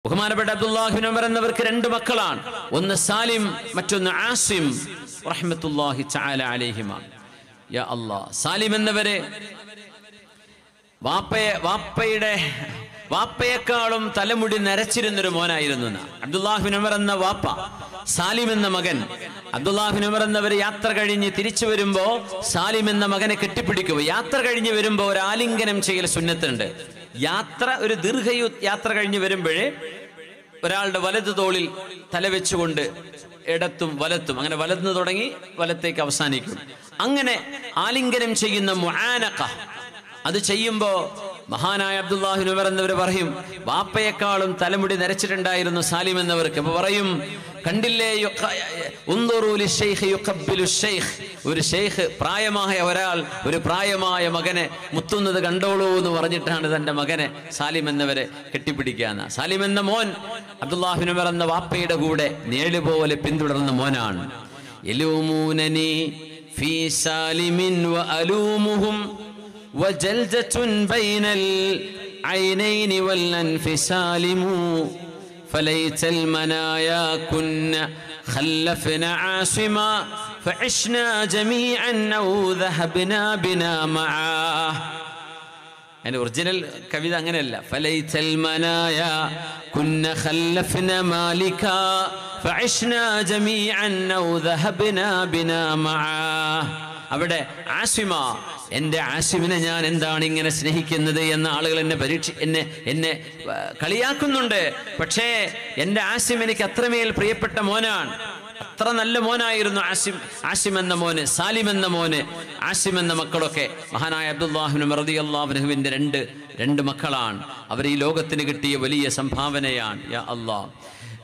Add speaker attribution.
Speaker 1: ബഹുമാനപ്പെട്ട അബ്ദുല്ലാഹിബിൻ ഉമർ എന്നവർക്ക് രണ്ട് മക്കളാണ് ഒന്ന് സാലിം മറ്റൊന്ന് ആസിം റഹ്മത്തുല്ലാഹി ചാല അലേഹിമ യാ അല്ലാ സാലിം എന്നവരെ വാപ്പയെ വാപ്പയുടെ വാപ്പയെക്കാളും തലമുടി നരച്ചിരുന്നൊരു മോനായിരുന്നു എന്ന്. അബ്ദുല്ലാഹിബിൻ ഉമർ എന്ന വാപ്പ സാലിം എന്ന മകൻ അബ്ദുല്ലാഹിബിൻ ഉമർ എന്നവർ യാത്ര കഴിഞ്ഞ് തിരിച്ചു വരുമ്പോ സാലിം എന്ന മകനെ കെട്ടിപ്പിടിക്കും യാത്ര കഴിഞ്ഞ് വരുമ്പോ ഒരു ആലിംഗനം ചെയ്യൽ സുന്നത്തുണ്ട് യാത്ര ഒരു ദീർഘയു യാത്ര കഴിഞ്ഞ് വരുമ്പോഴേ ഒരാളുടെ വലത് തോളിൽ തല വെച്ചുകൊണ്ട് ഇടത്തും വലത്തും അങ്ങനെ വലത്തുനിന്ന് തുടങ്ങി വലത്തേക്ക് അവസാനിക്കും അങ്ങനെ ആലിംഗനം ചെയ്യുന്ന മുആനഖ അത് ചെയ്യുമ്പോ മഹാനായ അബ്ദുല്ലാഹിൻ ഉമർ എന്നവർ പറയും വാപ്പയെക്കാളും തലമുടി നരച്ചിട്ടുണ്ടായിരുന്നു സാലിം എന്നവർക്ക് അപ്പൊ പറയും കണ്ടില്ലേ യുഖ- ഉൻദുറൂ ലിശ്ശൈഖ് യുഖബ്ബിലു ശ്ശൈഖ്. ഒരു ഷെയ്ഖ് പ്രായമായ ഒരാൾ ഒരു പ്രായമായ മകനെ മുത്തുന്നത് കണ്ടോളൂ എന്ന് പറഞ്ഞിട്ടാണ് തന്റെ മകനെ സാലിം എന്നവരെ കെട്ടിപ്പിടിക്കാന്ന് സാലിം എന്ന മോൻ അബ്ദുല്ലാഹിൻ ഉമർ എന്ന വാപ്പയുടെ കൂടെ നേഴ് പോലെ പിന്തുടർന്ന മോനാണ് യലൂമൂനനി ഫീ സാലിമിൻ വഅലൂമുഹും وجلدة بين العينين والأنف سالم فليت المنايا كن خلفنا عاصما فعشنا جميعا أو ذهبنا بنا معاه يعني ഒറിജിനൽ കവിത അങ്ങനെയല്ല ഫലൈതൽ മനായ കുന്ന ഖല്ലഫ്ന മാലിക ഫഅശ്നാ ജമീഅൻ ഔ ദഹബ്നാ ബിനാ മഅ അവിടെ ആസിമ എൻ്റെ ആസിമിനെ ഞാൻ എന്താണ് ഇങ്ങനെ സ്നേഹിക്കുന്നത് എന്ന ആളുകൾ എന്നെ പരീക്ഷ എന്നെ എന്നെ ആ, കളിയാക്കുന്നുണ്ട് പക്ഷേ എൻ്റെ ആസിം എനിക്ക് അത്രമേൽ പ്രിയപ്പെട്ട മോനാണ് അത്ര നല്ല മോനായിരുന്നു ആസിം ആസിം എന്ന മോന് സാലിം എന്ന മോന് ആസിം എന്ന മക്കളൊക്കെ മഹാനായ അബ്ദുല്ലാഹിബിൻ മറദി അള്ളാഹുനുവിൻ്റെ രണ്ട് രണ്ട് മക്കളാണ് അവർ ഈ ലോകത്തിന് കിട്ടിയ വലിയ സംഭാവനയാണ് യാ അള്ളാഹ്